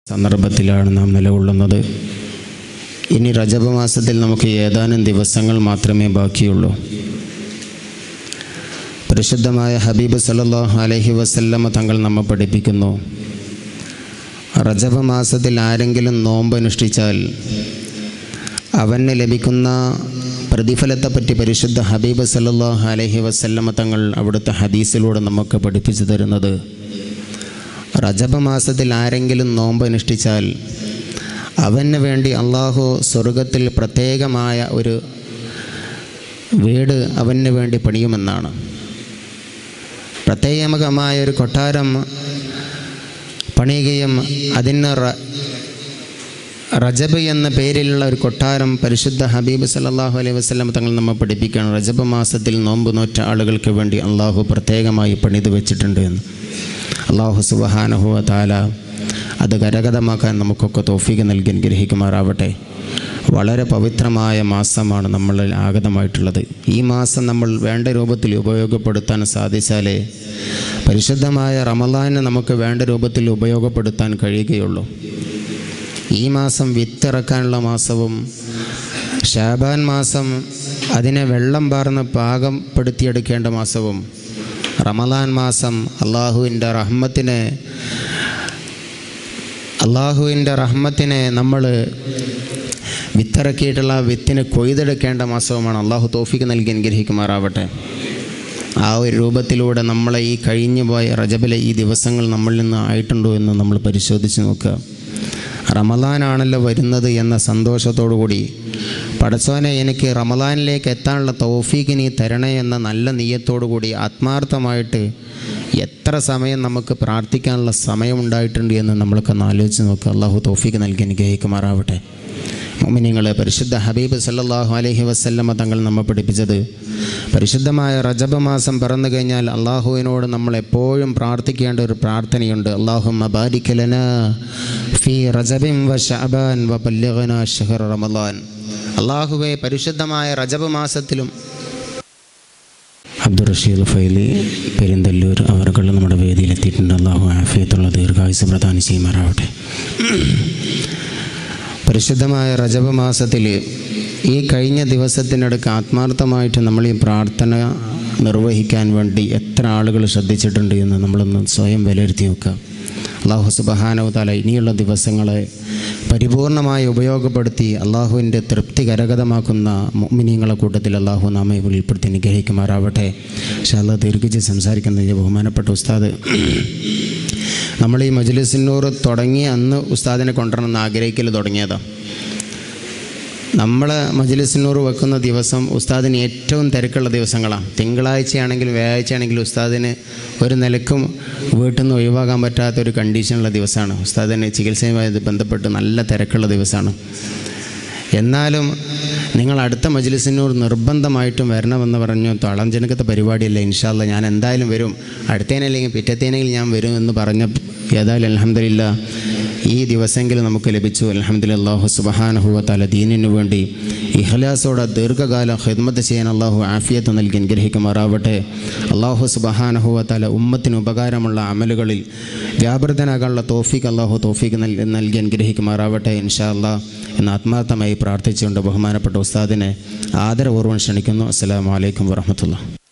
സന്ദർഭത്തിലാണ് നാം നിലകൊള്ളുന്നത് ഇനി റജബ് മാസത്തിൽ നമുക്ക് ഏതാനും ദിവസങ്ങൾ മാത്രമേ ബാക്കിയുള്ളൂ പരിശുദ്ധമായ ഹബീബ് സല്ലല്ലാഹു അലൈഹി വസല്ലമ തങ്ങൾ നമ്മെ പഠിപ്പിക്കുന്നു റജബ് മാസത്തിൽ ആരെങ്കിലും നോമ്പ് അനുഷ്ഠിച്ചാൽ അവന് ലഭിക്കുന്ന പ്രതിഫലത്തെപ്പറ്റി പരിശുദ്ധ ഹബീബ് സല്ലല്ലാഹു അലൈഹി വസല്ലമ തങ്ങൾ അവിടുത്തെ ഹദീസിലൂടെ നമുക്ക് പഠിപ്പിച്ചു തരുന്നത് റജബ മാസത്തിൽ ആരെങ്കിലും നോമ്പ് അനുഷ്ഠിച്ചാൽ അവന് വേണ്ടി അള്ളാഹു സ്വർഗത്തിൽ പ്രത്യേകമായ ഒരു വീട് അവന് വേണ്ടി പണിയുമെന്നാണ് പ്രത്യേകമായ ഒരു കൊട്ടാരം പണിയുകയും അതിന് റ റജബ് എന്ന പേരിലുള്ള ഒരു കൊട്ടാരം പരിശുദ്ധ ഹബീബ് സല്ലല്ലാഹു അലൈഹി വസല്ലം തങ്ങൾ നമ്മെ പഠിപ്പിക്കുകയാണ് റജബ് മാസത്തിൽ നോമ്പ് നോറ്റ ആളുകൾക്ക് വേണ്ടി അള്ളാഹു പ്രത്യേകമായി പണിത് വെച്ചിട്ടുണ്ട് എന്ന് അള്ളാഹു സുബഹാനഹുവ താല അത് കരഗതമാക്കാൻ നമുക്കൊക്കെ തോഫീക്ക് നൽകി അനുഗ്രഹിക്കുമാറാവട്ടെ വളരെ പവിത്രമായ മാസമാണ് നമ്മളിൽ ആഗതമായിട്ടുള്ളത് ഈ മാസം നമ്മൾ വേണ്ട രൂപത്തിൽ ഉപയോഗപ്പെടുത്താൻ സാധിച്ചാലേ പരിശുദ്ധമായ റമലാനെ നമുക്ക് വേണ്ട രൂപത്തിൽ ഉപയോഗപ്പെടുത്താൻ കഴിയുകയുള്ളൂ ഈ മാസം വിത്തിറക്കാനുള്ള മാസവും ഷാബാൻ മാസം അതിനെ വെള്ളം പാർന്ന് പാകപ്പെടുത്തിയെടുക്കേണ്ട മാസവും റമദാൻ മാസം അള്ളാഹുവിൻ്റെ റഹ്മത്തിനെ അള്ളാഹുവിൻ്റെ റഹ്മത്തിനെ നമ്മൾ വിത്തിറക്കിയിട്ടുള്ള വിത്തിനെ കൊയ്തെടുക്കേണ്ട മാസവുമാണ് അള്ളാഹു തോഫിക്ക് നൽകി അനുഗ്രഹിക്കുമാറാവട്ടെ ആ ഒരു രൂപത്തിലൂടെ നമ്മളെ ഈ കഴിഞ്ഞു പോയ റജബിലെ ഈ ദിവസങ്ങൾ നമ്മളിൽ നിന്ന് ആയിട്ടുണ്ടോ എന്ന് നമ്മൾ പരിശോധിച്ച് നോക്കുക റമദാനാണല്ലോ വരുന്നത് എന്ന സന്തോഷത്തോടു കൂടി പടച്ചോനെ എനിക്ക് റമദാനിലേക്ക് എത്താനുള്ള തൗഫീക്ക് നീ തരണേ എന്ന നല്ല നീയത്തോടു കൂടി ആത്മാർത്ഥമായിട്ട് എത്ര സമയം നമുക്ക് പ്രാർത്ഥിക്കാനുള്ള സമയമുണ്ടായിട്ടുണ്ട് എന്ന് നമ്മൾക്കൊന്ന് ആലോചിച്ച് നോക്കുക അള്ളാഹു തൗഫീക്ക് നൽകി അനുഗ്രഹിക്കുമാറാവട്ടെ മോമിനിങ്ങളെ പരിശുദ്ധ ഹബീബ് സല്ലല്ലാഹു അലൈഹി വസല്ലമ തങ്ങൾ നമ്മെ പഠിപ്പിച്ചത് പരിശുദ്ധമായ റജബ് മാസം പിറന്നു കഴിഞ്ഞാൽ അള്ളാഹുവിനോട് നമ്മൾ എപ്പോഴും പ്രാർത്ഥിക്കേണ്ട ഒരു പ്രാർത്ഥനയുണ്ട് അള്ളാഹു മബാരിക്കലന ഫി റജബിൻ വ ഷഅബാൻ വ ബല്ലിഗ്ന ഷഹർ റമദാൻ അള്ളാഹുവെ പരിശുദ്ധമായ റജബ് മാസത്തിലും അബ്ദുൾ റഷീദ് ഫൈലി പെരിന്തല്ലൂർ അവർകൾ നമ്മുടെ വേദിയിലെത്തിയിട്ടുണ്ട് അള്ളാഹു ആഫിയത്തുള്ള ദീർഘായുസ് പ്രദാനം ചെയ്യുമാറാവട്ടെ പരിശുദ്ധമായ റജബ് മാസത്തിൽ ഈ കഴിഞ്ഞ ദിവസത്തിനടുക്ക് ആത്മാർത്ഥമായിട്ട് നമ്മൾ ഈ പ്രാർത്ഥന നിർവഹിക്കാൻ വേണ്ടി എത്ര ആളുകൾ ശ്രദ്ധിച്ചിട്ടുണ്ട് എന്ന് നമ്മളൊന്ന് സ്വയം വിലയിരുത്തി നോക്കുക അള്ളാഹു സുബഹാനവ് താല ഇനിയുള്ള ദിവസങ്ങളെ പരിപൂർണമായി ഉപയോഗപ്പെടുത്തി അള്ളാഹുവിൻ്റെ തൃപ്തി കരഗതമാക്കുന്ന മോമിനിയങ്ങളെ കൂട്ടത്തിൽ അള്ളാഹു നാമെ ഉൾപ്പെടുത്തി അനുഗ്രഹിക്കുമാറാവട്ടെ പക്ഷേ അള്ളാഹ് ദീർഘിച്ച് സംസാരിക്കുന്ന ബഹുമാനപ്പെട്ട ഉസ്താദ് നമ്മൾ ഈ മജ്ലിസിനൂർ തുടങ്ങി അന്ന് ഉസ്താദിനെ കൊണ്ടുവരണമെന്ന് ആഗ്രഹിക്കൽ തുടങ്ങിയതാണ് നമ്മൾ മജ്ലിസിനൂർ വെക്കുന്ന ദിവസം ഉസ്താദിന് ഏറ്റവും തിരക്കുള്ള ദിവസങ്ങളാണ് തിങ്കളാഴ്ചയാണെങ്കിലും വ്യാഴാഴ്ചയാണെങ്കിലും ഉസ്താദിന് ഒരു നിലക്കും വീട്ടിൽ നിന്ന് ഒഴിവാക്കാൻ പറ്റാത്ത ഒരു കണ്ടീഷനുള്ള ദിവസമാണ് ഉസ്താദിന് ചികിത്സയുമായി ബന്ധപ്പെട്ട് നല്ല തിരക്കുള്ള ദിവസമാണ് എന്നാലും നിങ്ങൾ അടുത്ത മജ്ലിസിനൂർ നിർബന്ധമായിട്ടും വരണമെന്ന് പറഞ്ഞു തളംജനകത്തെ പരിപാടിയല്ല ഇൻഷാല്ല ഞാൻ എന്തായാലും വരും അടുത്തേനല്ലെങ്കിൽ പിറ്റത്തേനെങ്കിലും ഞാൻ വരും എന്ന് പറഞ്ഞ ഏതായാലും അലഹമില്ല ഈ ദിവസമെങ്കിലും നമുക്ക് ലഭിച്ചു അലഹമ്മദില്ല അള്ളാഹു സുബഹാനഹുവത്താല ദീനിനു വേണ്ടി ഇഹ്ലാസോടെ ദീർഘകാലം ഹിദ്മത്ത് ചെയ്യാൻ അള്ളാഹു ആഫിയത്ത് നൽകി അനുഗ്രഹിക്കുമാറാവട്ടെ അള്ളാഹു സുബഹാനഹുവത്താല ഉമ്മത്തിന് ഉപകാരമുള്ള അമലുകളിൽ വ്യാപൃതനാകാനുള്ള തോഫിക്ക് അള്ളാഹു തോഫിക്ക് നൽകി നൽകി അനുഗ്രഹിക്കുമാറാവട്ടെ ഇൻഷാ അള്ളാഹ് എന്ന് ആത്മാർത്ഥമായി പ്രാർത്ഥിച്ചുകൊണ്ട് ബഹുമാനപ്പെട്ട ഉസ്താദിനെ ആദരപൂർവ്വം ക്ഷണിക്കുന്നു അസ്സാം വലൈക്കും വാഹമത്തുള്ള